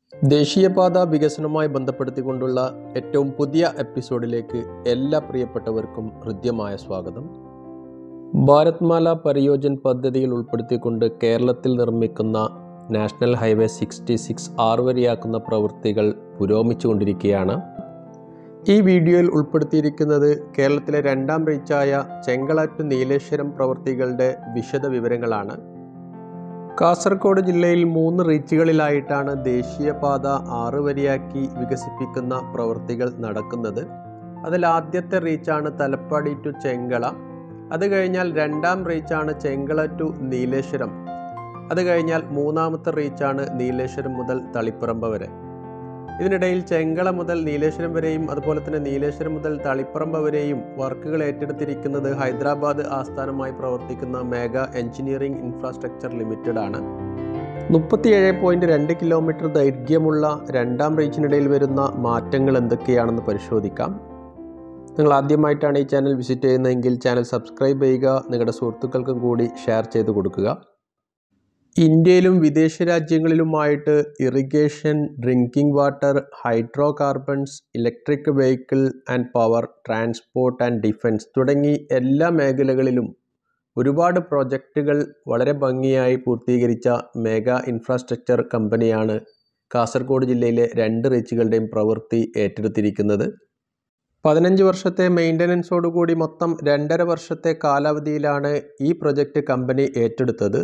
ദേശീയപാത വികസനവുമായി ബന്ധപ്പെടുത്തിക്കൊണ്ടുള്ള ഏറ്റവും പുതിയ എപ്പിസോഡിലേക്ക് എല്ലാ പ്രിയപ്പെട്ടവർക്കും ഹൃദ്യമായ സ്വാഗതം ഭാരത്മാല പരിയോജൻ പദ്ധതിയിൽ ഉൾപ്പെടുത്തിക്കൊണ്ട് കേരളത്തിൽ നിർമ്മിക്കുന്ന നാഷണൽ ഹൈവേ സിക്സ്റ്റി സിക്സ് ആറുവരിയാക്കുന്ന പ്രവൃത്തികൾ പുരോഗമിച്ചുകൊണ്ടിരിക്കുകയാണ് ഈ വീഡിയോയിൽ ഉൾപ്പെടുത്തിയിരിക്കുന്നത് കേരളത്തിലെ രണ്ടാം റീച്ചായ ചെങ്കള ടു നീലേശ്വരം പ്രവൃത്തികളുടെ വിശദ വിവരങ്ങളാണ് കാസർഗോഡ് ജില്ലയിൽ മൂന്ന് റീച്ചുകളിലായിട്ടാണ് ദേശീയപാത ആറ് വരിയാക്കി വികസിപ്പിക്കുന്ന പ്രവൃത്തികൾ നടക്കുന്നത് അതിൽ ആദ്യത്തെ റീച്ചാണ് തലപ്പാടി ടു ചെങ്കള അത് കഴിഞ്ഞാൽ രണ്ടാം റീച്ചാണ് ചെങ്കള ടു നീലേശ്വരം അത് കഴിഞ്ഞാൽ മൂന്നാമത്തെ റീച്ചാണ് നീലേശ്വരം മുതൽ തളിപ്പറമ്പ് വരെ ഇതിനിടയിൽ ചെങ്കള മുതൽ നീലേശ്വരം വരെയും അതുപോലെ തന്നെ നീലേശ്വരം മുതൽ തളിപ്പറമ്പ് വരെയും വർക്കുകൾ ഏറ്റെടുത്തിരിക്കുന്നത് ഹൈദരാബാദ് ആസ്ഥാനമായി പ്രവർത്തിക്കുന്ന മേഗ എഞ്ചിനീയറിംഗ് ഇൻഫ്രാസ്ട്രക്ചർ ലിമിറ്റഡ് ആണ് മുപ്പത്തിയേഴ് പോയിന്റ് രണ്ട് കിലോമീറ്റർ ദൈർഘ്യമുള്ള രണ്ടാം റീച്ചിനിടയിൽ വരുന്ന മാറ്റങ്ങൾ എന്തൊക്കെയാണെന്ന് പരിശോധിക്കാം നിങ്ങൾ ആദ്യമായിട്ടാണ് ഈ ചാനൽ വിസിറ്റ് ചെയ്യുന്നതെങ്കിൽ ചാനൽ സബ്സ്ക്രൈബ് ചെയ്യുക നിങ്ങളുടെ സുഹൃത്തുക്കൾക്കും കൂടി ഷെയർ ചെയ്ത് കൊടുക്കുക ഇന്ത്യയിലും വിദേശ രാജ്യങ്ങളിലുമായിട്ട് irrigation drinking water hydro carbons electric vehicle and power transport and defence തുടങ്ങി എല്ലാ മേഖലകളിലും ഒരുപാട് പ്രൊജക്റ്റുകൾ വളരെ ഭംഗിയായി പൂർത്തീകരിച്ച മേഗാ ഇൻഫ്രാസ്ട്രക്ചർ കമ്പനിയാണ് കാസർഗോഡ് ജില്ലയിലെ രണ്ട് റീച്ചുകളുടെയും പ്രവൃത്തി ഏറ്റെടുത്തിരിക്കുന്നത് പതിനഞ്ച് വർഷത്തെ മെയിൻ്റനൻസോടുകൂടി മൊത്തം രണ്ടര വർഷത്തെ കാലാവധിയിലാണ് ഈ പ്രൊജക്റ്റ് കമ്പനി ഏറ്റെടുത്തത്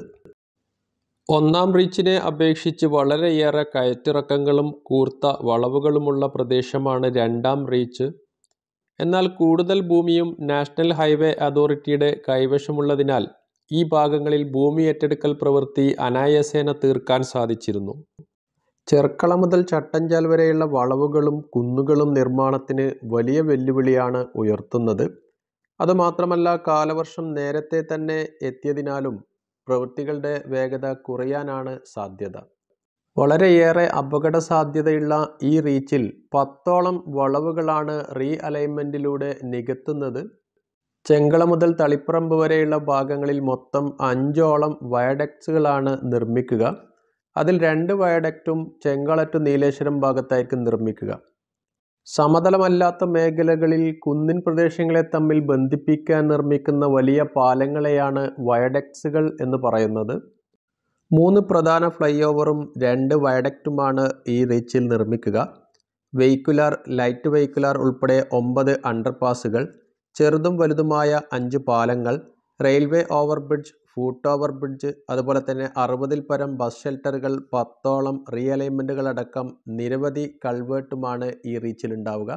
ഒന്നാം റീച്ചിനെ അപേക്ഷിച്ച് വളരെയേറെ കയറ്റിറക്കങ്ങളും കൂർത്ത വളവുകളുമുള്ള പ്രദേശമാണ് രണ്ടാം റീച്ച് എന്നാൽ കൂടുതൽ ഭൂമിയും നാഷണൽ ഹൈവേ അതോറിറ്റിയുടെ കൈവശമുള്ളതിനാൽ ഈ ഭാഗങ്ങളിൽ ഭൂമി ഏറ്റെടുക്കൽ പ്രവൃത്തി അനായാസേന തീർക്കാൻ സാധിച്ചിരുന്നു ചെർക്കള മുതൽ ചട്ടഞ്ചാൽ വരെയുള്ള വളവുകളും കുന്നുകളും നിർമ്മാണത്തിന് വലിയ വെല്ലുവിളിയാണ് ഉയർത്തുന്നത് അതുമാത്രമല്ല കാലവർഷം നേരത്തെ തന്നെ എത്തിയതിനാലും പ്രവൃത്തികളുടെ വേഗത കുറയാനാണ് സാധ്യത വളരെയേറെ അപകട സാധ്യതയുള്ള ഈ റീച്ചിൽ പത്തോളം വളവുകളാണ് റീ അലൈൻമെൻറ്റിലൂടെ നികത്തുന്നത് ചെങ്കള മുതൽ തളിപ്പറമ്പ് വരെയുള്ള ഭാഗങ്ങളിൽ മൊത്തം അഞ്ചോളം വയഡക്ട്സുകളാണ് നിർമ്മിക്കുക അതിൽ രണ്ട് വയഡക്റ്റും ചെങ്കള ടു നീലേശ്വരം ഭാഗത്തായിരിക്കും നിർമ്മിക്കുക സമതലമല്ലാത്ത മേഖലകളിൽ കുന്നിൻ പ്രദേശങ്ങളെ തമ്മിൽ ബന്ധിപ്പിക്കാൻ നിർമ്മിക്കുന്ന വലിയ പാലങ്ങളെയാണ് വയഡക്ട്സുകൾ എന്ന് പറയുന്നത് മൂന്ന് പ്രധാന ഫ്ലൈ ഓവറും രണ്ട് വയഡക്റ്റുമാണ് ഈ റീച്ചിൽ നിർമ്മിക്കുക വെഹിക്കുലാർ ലൈറ്റ് വെഹിക്കുലാർ ഉൾപ്പെടെ ഒമ്പത് അണ്ടർപാസുകൾ ചെറുതും വലുതുമായ അഞ്ച് പാലങ്ങൾ railway overbridge foot over bridge അതുപോലെ തന്നെ അറുപതിൽ പരം ബസ് ഷെൽട്ടറുകൾ പത്തോളം റീഅലൈൻമെൻറ്റുകൾ അടക്കം നിരവധി കൾവേർട്ടുമാണ് ഈ റീച്ചിലുണ്ടാവുക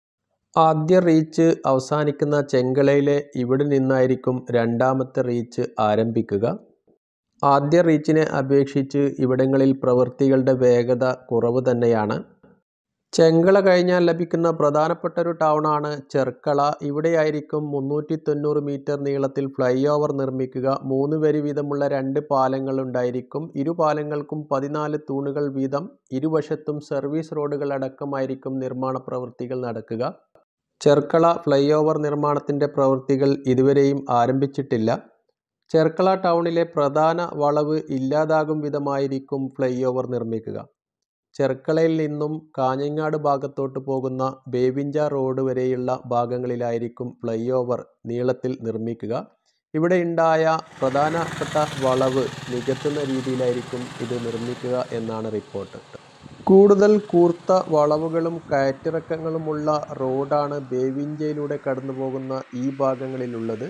ആദ്യ റീച്ച് അവസാനിക്കുന്ന ചെങ്കളയിലെ ഇവിടെ നിന്നായിരിക്കും രണ്ടാമത്തെ റീച്ച് ആരംഭിക്കുക ആദ്യ റീച്ചിനെ അപേക്ഷിച്ച് ഇവിടങ്ങളിൽ പ്രവൃത്തികളുടെ വേഗത കുറവ് തന്നെയാണ് ചെങ്കള കഴിഞ്ഞാൽ ലഭിക്കുന്ന പ്രധാനപ്പെട്ട ഒരു ടൗണാണ് ചെർക്കള ഇവിടെയായിരിക്കും മുന്നൂറ്റി തൊണ്ണൂറ് മീറ്റർ നീളത്തിൽ ഫ്ലൈ ഓവർ നിർമ്മിക്കുക മൂന്ന് വരി വീതമുള്ള രണ്ട് പാലങ്ങൾ ഉണ്ടായിരിക്കും ഇരു പാലങ്ങൾക്കും പതിനാല് തൂണുകൾ വീതം ഇരുവശത്തും സർവീസ് റോഡുകൾ അടക്കമായിരിക്കും നിർമ്മാണ പ്രവൃത്തികൾ നടക്കുക ചെർക്കള ഫ്ലൈ ഓവർ നിർമ്മാണത്തിൻ്റെ പ്രവൃത്തികൾ ഇതുവരെയും ആരംഭിച്ചിട്ടില്ല ചെർക്കള ടൗണിലെ പ്രധാന വളവ് ഇല്ലാതാകും വിധമായിരിക്കും ഫ്ലൈ ഓവർ നിർമ്മിക്കുക ചെർക്കളയിൽ നിന്നും കാഞ്ഞങ്ങാട് ഭാഗത്തോട്ട് പോകുന്ന ബേവിഞ്ച റോഡ് വരെയുള്ള ഭാഗങ്ങളിലായിരിക്കും ഫ്ലൈ ഓവർ നീളത്തിൽ നിർമ്മിക്കുക ഇവിടെ ഉണ്ടായ പ്രധാനപ്പെട്ട വളവ് നികത്തുന്ന രീതിയിലായിരിക്കും ഇത് നിർമ്മിക്കുക എന്നാണ് റിപ്പോർട്ട് കൂടുതൽ കൂർത്ത വളവുകളും കയറ്റിറക്കങ്ങളുമുള്ള റോഡാണ് ബേവിഞ്ചയിലൂടെ കടന്നു പോകുന്ന ഈ ഭാഗങ്ങളിലുള്ളത്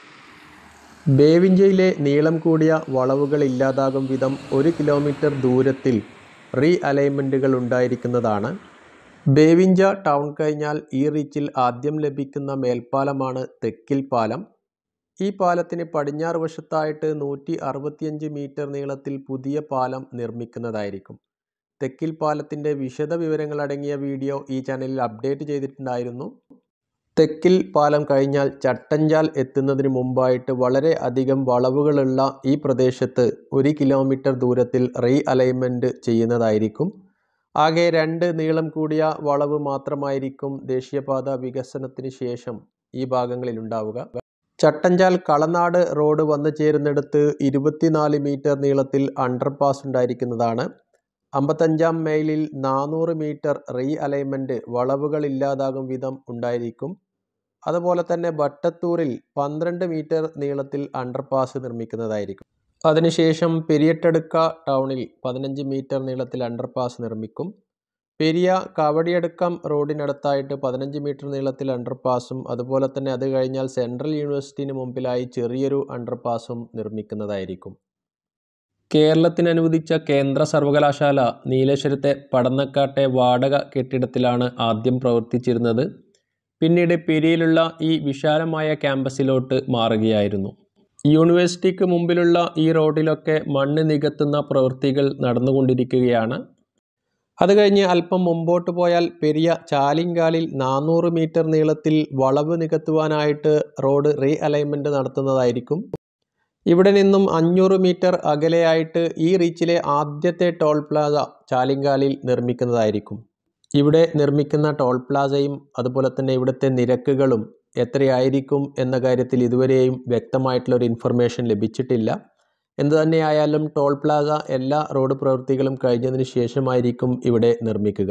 ബേവിഞ്ചയിലെ നീളം കൂടിയ വളവുകൾ ഇല്ലാതാകും വിധം ഒരു കിലോമീറ്റർ ദൂരത്തിൽ റീ അലൈൻമെൻറ്റുകൾ ഉണ്ടായിരിക്കുന്നതാണ് ബേവിഞ്ച ടൗൺ കഴിഞ്ഞാൽ ഈ റീച്ചിൽ ആദ്യം ലഭിക്കുന്ന മേൽപ്പാലമാണ് തെക്കിൽ പാലം ഈ പാലത്തിന് പടിഞ്ഞാറ് വശത്തായിട്ട് നൂറ്റി അറുപത്തിയഞ്ച് മീറ്റർ നീളത്തിൽ പുതിയ പാലം നിർമ്മിക്കുന്നതായിരിക്കും തെക്കിൽ പാലത്തിൻ്റെ വിശദ വിവരങ്ങൾ അടങ്ങിയ വീഡിയോ ഈ ചാനലിൽ അപ്ഡേറ്റ് ചെയ്തിട്ടുണ്ടായിരുന്നു തെക്കിൽ പാലം കഴിഞ്ഞാൽ ചട്ടഞ്ചാൽ എത്തുന്നതിന് മുമ്പായിട്ട് വളരെ അധികം വളവുകളുള്ള ഈ പ്രദേശത്ത് ഒരു കിലോമീറ്റർ ദൂരത്തിൽ റീ അലൈൻമെൻറ്റ് ചെയ്യുന്നതായിരിക്കും ആകെ രണ്ട് നീളം കൂടിയ വളവ് മാത്രമായിരിക്കും ദേശീയപാത വികസനത്തിന് ശേഷം ഈ ഭാഗങ്ങളിൽ ഉണ്ടാവുക ചട്ടഞ്ചാൽ കളനാട് റോഡ് വന്നു ചേരുന്നിടത്ത് ഇരുപത്തിനാല് മീറ്റർ നീളത്തിൽ അണ്ടർപാസ് ഉണ്ടായിരിക്കുന്നതാണ് അമ്പത്തഞ്ചാം മൈലിൽ നാനൂറ് മീറ്റർ റീ അലൈൻമെൻറ്റ് വളവുകളില്ലാതാകും വിധം ഉണ്ടായിരിക്കും അതുപോലെ തന്നെ ബട്ടത്തൂരിൽ പന്ത്രണ്ട് മീറ്റർ നീളത്തിൽ അണ്ടർപാസ് നിർമ്മിക്കുന്നതായിരിക്കും അതിനുശേഷം പെരിയട്ടടുക്ക ടൗണിൽ പതിനഞ്ച് മീറ്റർ നീളത്തിൽ അണ്ടർപാസ് നിർമ്മിക്കും പെരിയ കാവടിയടുക്കം റോഡിനടുത്തായിട്ട് പതിനഞ്ച് മീറ്റർ നീളത്തിൽ അണ്ടർപാസും അതുപോലെ തന്നെ അത് കഴിഞ്ഞാൽ സെൻട്രൽ യൂണിവേഴ്സിറ്റിന് മുമ്പിലായി ചെറിയൊരു അണ്ടർപാസും നിർമ്മിക്കുന്നതായിരിക്കും കേരളത്തിന് അനുവദിച്ച കേന്ദ്ര സർവകലാശാല നീലേശ്വരത്തെ പടന്നക്കാട്ടെ വാടക കെട്ടിടത്തിലാണ് ആദ്യം പ്രവർത്തിച്ചിരുന്നത് പിന്നീട് പെരിയയിലുള്ള ഈ വിശാലമായ ക്യാമ്പസിലോട്ട് മാറുകയായിരുന്നു യൂണിവേഴ്സിറ്റിക്ക് മുമ്പിലുള്ള ഈ റോഡിലൊക്കെ മണ്ണ് നികത്തുന്ന പ്രവൃത്തികൾ നടന്നുകൊണ്ടിരിക്കുകയാണ് അത് കഴിഞ്ഞ് അല്പം മുമ്പോട്ട് പോയാൽ പെരിയ ചാലിങ്കാലിൽ നാനൂറ് മീറ്റർ നീളത്തിൽ വളവ് നികത്തുവാനായിട്ട് റോഡ് റീ അലൈൻമെൻറ്റ് നടത്തുന്നതായിരിക്കും ഇവിടെ നിന്നും അഞ്ഞൂറ് മീറ്റർ അകലെയായിട്ട് ഈ റീച്ചിലെ ആദ്യത്തെ ടോൾ പ്ലാസ ചാലിങ്കാലിൽ നിർമ്മിക്കുന്നതായിരിക്കും ഇവിടെ നിർമ്മിക്കുന്ന ടോൾ പ്ലാസയും അതുപോലെ തന്നെ ഇവിടുത്തെ നിരക്കുകളും എത്രയായിരിക്കും എന്ന കാര്യത്തിൽ ഇതുവരെയും വ്യക്തമായിട്ടുള്ള ഒരു ഇൻഫർമേഷൻ ലഭിച്ചിട്ടില്ല എന്തു തന്നെയായാലും ടോൾ പ്ലാസ എല്ലാ റോഡ് പ്രവൃത്തികളും കഴിഞ്ഞതിന് ശേഷമായിരിക്കും ഇവിടെ നിർമ്മിക്കുക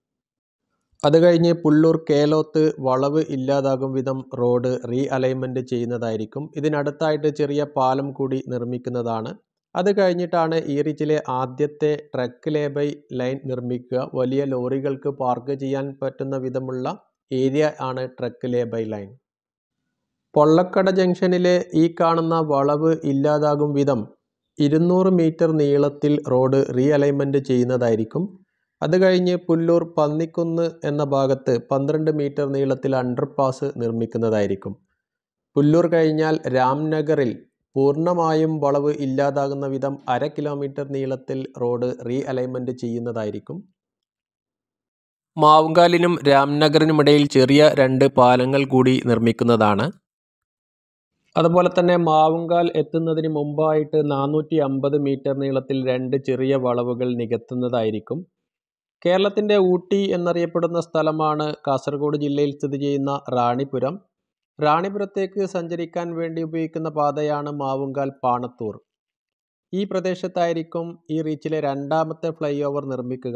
അത് കഴിഞ്ഞ് പുല്ലൂർ കേലോത്ത് വളവ് ഇല്ലാതാകും വിധം റോഡ് റീ അലൈൻമെൻറ്റ് ചെയ്യുന്നതായിരിക്കും ഇതിനടുത്തായിട്ട് ചെറിയ പാലം കൂടി നിർമ്മിക്കുന്നതാണ് അത് കഴിഞ്ഞിട്ടാണ് ഈ റീച്ചിലെ ആദ്യത്തെ ട്രക്ക് ലേബൈ ലൈൻ നിർമ്മിക്കുക വലിയ ലോറികൾക്ക് പാർക്ക് ചെയ്യാൻ പറ്റുന്ന വിധമുള്ള ഏരിയ ആണ് ട്രക്ക് ലേബൈ ലൈൻ പൊള്ളക്കട ജംഗ്ഷനിലെ ഈ കാണുന്ന വളവ് ഇല്ലാതാകും വിധം ഇരുന്നൂറ് മീറ്റർ നീളത്തിൽ റോഡ് റീ അലൈൻമെൻറ്റ് ചെയ്യുന്നതായിരിക്കും അത് കഴിഞ്ഞ് പുല്ലൂർ പന്നിക്കുന്ന് എന്ന ഭാഗത്ത് പന്ത്രണ്ട് മീറ്റർ നീളത്തിൽ അണ്ടർപാസ് നിർമ്മിക്കുന്നതായിരിക്കും പുല്ലൂർ കഴിഞ്ഞാൽ രാംനഗറിൽ പൂർണ്ണമായും വളവ് ഇല്ലാതാകുന്ന വിധം അര കിലോമീറ്റർ നീളത്തിൽ റോഡ് റീ അലൈൻമെൻറ്റ് ചെയ്യുന്നതായിരിക്കും മാവുങ്കാലിനും രാംനഗറിനുമിടയിൽ ചെറിയ രണ്ട് പാലങ്ങൾ കൂടി നിർമ്മിക്കുന്നതാണ് അതുപോലെ തന്നെ മാവുങ്കാൽ എത്തുന്നതിന് മുമ്പായിട്ട് നാനൂറ്റി അമ്പത് മീറ്റർ നീളത്തിൽ രണ്ട് ചെറിയ വളവുകൾ നികത്തുന്നതായിരിക്കും കേരളത്തിൻ്റെ ഊട്ടി എന്നറിയപ്പെടുന്ന സ്ഥലമാണ് കാസർഗോഡ് ജില്ലയിൽ സ്ഥിതി ചെയ്യുന്ന റാണിപുരം റാണിപുരത്തേക്ക് സഞ്ചരിക്കാൻ വേണ്ടി ഉപയോഗിക്കുന്ന പാതയാണ് മാവുങ്കാൽ പാണത്തൂർ ഈ പ്രദേശത്തായിരിക്കും ഈ റീച്ചിലെ രണ്ടാമത്തെ ഫ്ലൈ ഓവർ നിർമ്മിക്കുക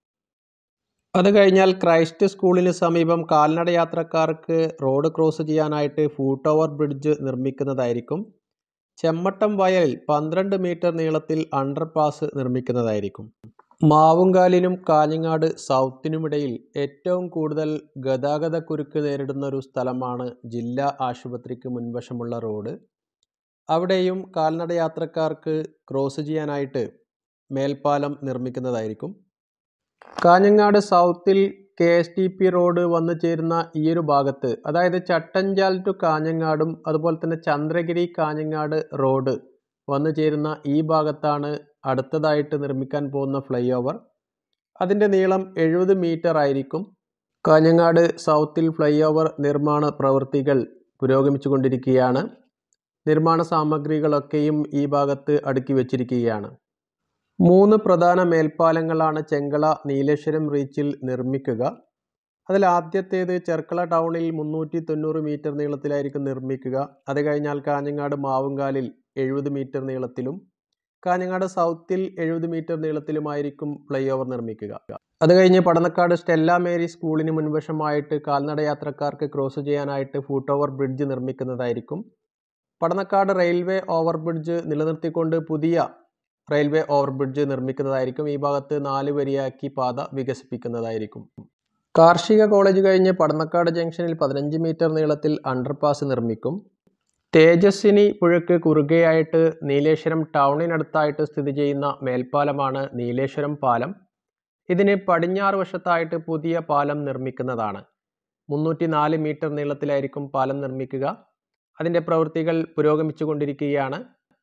അത് കഴിഞ്ഞാൽ ക്രൈസ്റ്റ് സ്കൂളിന് സമീപം കാൽനട യാത്രക്കാർക്ക് റോഡ് ക്രോസ് ചെയ്യാനായിട്ട് ഫൂട്ട് ഓവർ ബ്രിഡ്ജ് നിർമ്മിക്കുന്നതായിരിക്കും ചെമ്മട്ടം വയലിൽ പന്ത്രണ്ട് മീറ്റർ നീളത്തിൽ അണ്ടർപാസ് നിർമ്മിക്കുന്നതായിരിക്കും മാവുങ്കാലിനും കാഞ്ഞങ്ങാട് സൗത്തിനുമിടയിൽ ഏറ്റവും കൂടുതൽ ഗതാഗത കുരുക്ക് നേരിടുന്ന ഒരു സ്ഥലമാണ് ജില്ലാ ആശുപത്രിക്ക് മുൻവശമുള്ള റോഡ് അവിടെയും കാൽനട യാത്രക്കാർക്ക് ക്രോസ് ചെയ്യാനായിട്ട് മേൽപ്പാലം നിർമ്മിക്കുന്നതായിരിക്കും കാഞ്ഞങ്ങാട് സൗത്തിൽ K S T P road വന്നു ചേരുന്ന ഈ ഒരു ഭാഗത്ത് അതായത് ചട്ടഞ്ചാൽ ടു കാഞ്ഞങ്ങാടും അതുപോലെ തന്നെ ചന്ദ്രഗിരി കാഞ്ഞങ്ങാട് റോഡ് വന്നു ചേരുന്ന ഈ ഭാഗത്താണ് അടുത്തതായിട്ട് നിർമ്മിക്കാൻ പോകുന്ന ഫ്ലൈ ഓവർ അതിൻ്റെ നീളം എഴുപത് മീറ്റർ ആയിരിക്കും കാഞ്ഞങ്ങാട് സൗത്തിൽ ഫ്ലൈ ഓവർ നിർമ്മാണ പ്രവൃത്തികൾ പുരോഗമിച്ചുകൊണ്ടിരിക്കുകയാണ് നിർമ്മാണ സാമഗ്രികളൊക്കെയും ഈ ഭാഗത്ത് അടുക്കി വച്ചിരിക്കുകയാണ് മൂന്ന് പ്രധാന മേൽപ്പാലങ്ങളാണ് ചെങ്കള നീലേശ്വരം റീച്ചിൽ നിർമ്മിക്കുക അതിൽ ആദ്യത്തേത് ചെർക്കള ടൗണിൽ മുന്നൂറ്റി തൊണ്ണൂറ് മീറ്റർ നീളത്തിലായിരിക്കും നിർമ്മിക്കുക അത് കഴിഞ്ഞാൽ കാഞ്ഞങ്ങാട് മാവുങ്കാലിൽ എഴുപത് മീറ്റർ നീളത്തിലും കാഞ്ഞങ്ങാട് സൗത്തിൽ എഴുപത് മീറ്റർ നീളത്തിലുമായിരിക്കും ഫ്ലൈ ഓവർ നിർമ്മിക്കുക അത് കഴിഞ്ഞ് പടന്നക്കാട് സ്റ്റെല്ല മേരി സ്കൂളിന് മുൻവശമായിട്ട് കാൽനട യാത്രക്കാർക്ക് ക്രോസ് ചെയ്യാനായിട്ട് ഫൂട്ട് ഓവർ ബ്രിഡ്ജ് നിർമ്മിക്കുന്നതായിരിക്കും പടന്നക്കാട് റെയിൽവേ ഓവർ ബ്രിഡ്ജ് നിലനിർത്തിക്കൊണ്ട് പുതിയ റെയിൽവേ ഓവർ ബ്രിഡ്ജ് നിർമ്മിക്കുന്നതായിരിക്കും ഈ ഭാഗത്ത് നാല് വരിയാക്കി പാത വികസിപ്പിക്കുന്നതായിരിക്കും കാർഷിക കോളേജ് കഴിഞ്ഞ് പടന്നക്കാട് ജംഗ്ഷനിൽ പതിനഞ്ച് മീറ്റർ നീളത്തിൽ അണ്ടർപാസ് നിർമ്മിക്കും തേജസ്വിനി പുഴയ്ക്ക് കുറുകെയായിട്ട് നീലേശ്വരം ടൗണിനടുത്തായിട്ട് സ്ഥിതി ചെയ്യുന്ന മേൽപ്പാലമാണ് നീലേശ്വരം പാലം ഇതിന് പടിഞ്ഞാറ് വശത്തായിട്ട് പുതിയ പാലം നിർമ്മിക്കുന്നതാണ് മുന്നൂറ്റി നാല് മീറ്റർ നീളത്തിലായിരിക്കും പാലം നിർമ്മിക്കുക അതിൻ്റെ പ്രവൃത്തികൾ പുരോഗമിച്ചു കൊണ്ടിരിക്കുകയാണ്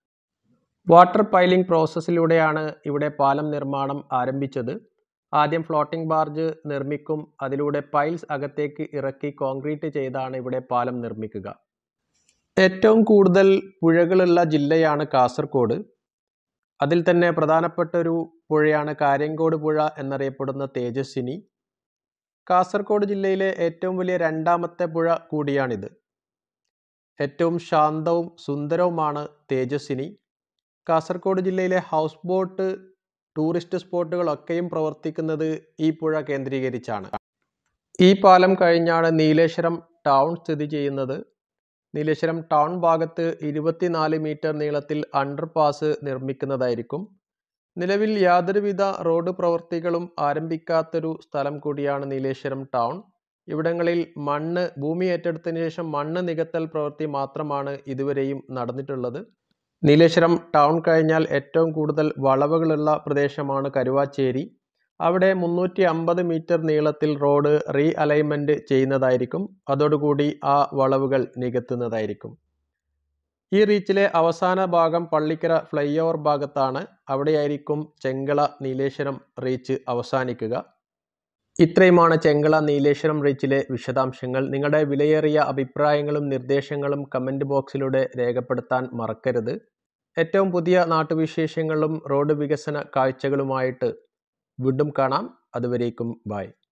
വാട്ടർ പൈലിംഗ് പ്രോസസ്സിലൂടെയാണ് ഇവിടെ പാലം നിർമ്മാണം ആരംഭിച്ചത് ആദ്യം ഫ്ലോട്ടിംഗ് ബാർജ് നിർമ്മിക്കും അതിലൂടെ പൈൽസ് അകത്തേക്ക് ഇറക്കി കോൺക്രീറ്റ് ചെയ്താണ് ഇവിടെ പാലം നിർമ്മിക്കുക ഏറ്റവും കൂടുതൽ പുഴകളുള്ള ജില്ലയാണ് കാസർഗോഡ് അതിൽ തന്നെ പ്രധാനപ്പെട്ട ഒരു പുഴയാണ് കാര്യങ്കോട് പുഴ എന്നറിയപ്പെടുന്ന തേജസ്വിനി കാസർഗോഡ് ജില്ലയിലെ ഏറ്റവും വലിയ രണ്ടാമത്തെ പുഴ കൂടിയാണിത് ഏറ്റവും ശാന്തവും സുന്ദരവുമാണ് തേജസ്വിനി കാസർഗോഡ് ജില്ലയിലെ ഹൗസ് ബോട്ട് ടൂറിസ്റ്റ് സ്പോട്ടുകളൊക്കെയും പ്രവർത്തിക്കുന്നത് ഈ പുഴ കേന്ദ്രീകരിച്ചാണ് ഈ പാലം കഴിഞ്ഞാണ് നീലേശ്വരം ടൗൺ സ്ഥിതി ചെയ്യുന്നത് നീലേശ്വരം ടൗൺ ഭാഗത്ത് ഇരുപത്തിനാല് മീറ്റർ നീളത്തിൽ അണ്ടർപാസ് നിർമ്മിക്കുന്നതായിരിക്കും നിലവിൽ യാതൊരുവിധ റോഡ് പ്രവൃത്തികളും ആരംഭിക്കാത്തൊരു സ്ഥലം കൂടിയാണ് നീലേശ്വരം ടൗൺ ഇവിടങ്ങളിൽ മണ്ണ് ഭൂമി ഏറ്റെടുത്തതിന് ശേഷം മണ്ണ് നികത്തൽ പ്രവൃത്തി മാത്രമാണ് ഇതുവരെയും നടന്നിട്ടുള്ളത് നീലേശ്വരം ടൗൺ കഴിഞ്ഞാൽ ഏറ്റവും കൂടുതൽ വളവുകളുള്ള പ്രദേശമാണ് കരുവാച്ചേരി അവിടെ മുന്നൂറ്റി അമ്പത് മീറ്റർ നീളത്തിൽ റോഡ് റീ അലൈൻമെൻറ്റ് ചെയ്യുന്നതായിരിക്കും അതോടുകൂടി ആ വളവുകൾ നികത്തുന്നതായിരിക്കും ഈ റീച്ചിലെ അവസാന ഭാഗം പള്ളിക്കര ഫ്ലൈ ഓവർ ഭാഗത്താണ് അവിടെയായിരിക്കും ചെങ്കള നീലേശ്വരം റീച്ച് അവസാനിക്കുക ഇത്രയുമാണ് ചെങ്കള നീലേശ്വരം റീച്ചിലെ വിശദാംശങ്ങൾ നിങ്ങളുടെ വിലയേറിയ അഭിപ്രായങ്ങളും നിർദ്ദേശങ്ങളും കമൻറ്റ് ബോക്സിലൂടെ രേഖപ്പെടുത്താൻ മറക്കരുത് ഏറ്റവും പുതിയ നാട്ടുവിശേഷങ്ങളും റോഡ് വികസന കാഴ്ചകളുമായിട്ട് വീണ്ടും കാണാം അതുവരേക്കും ബായ്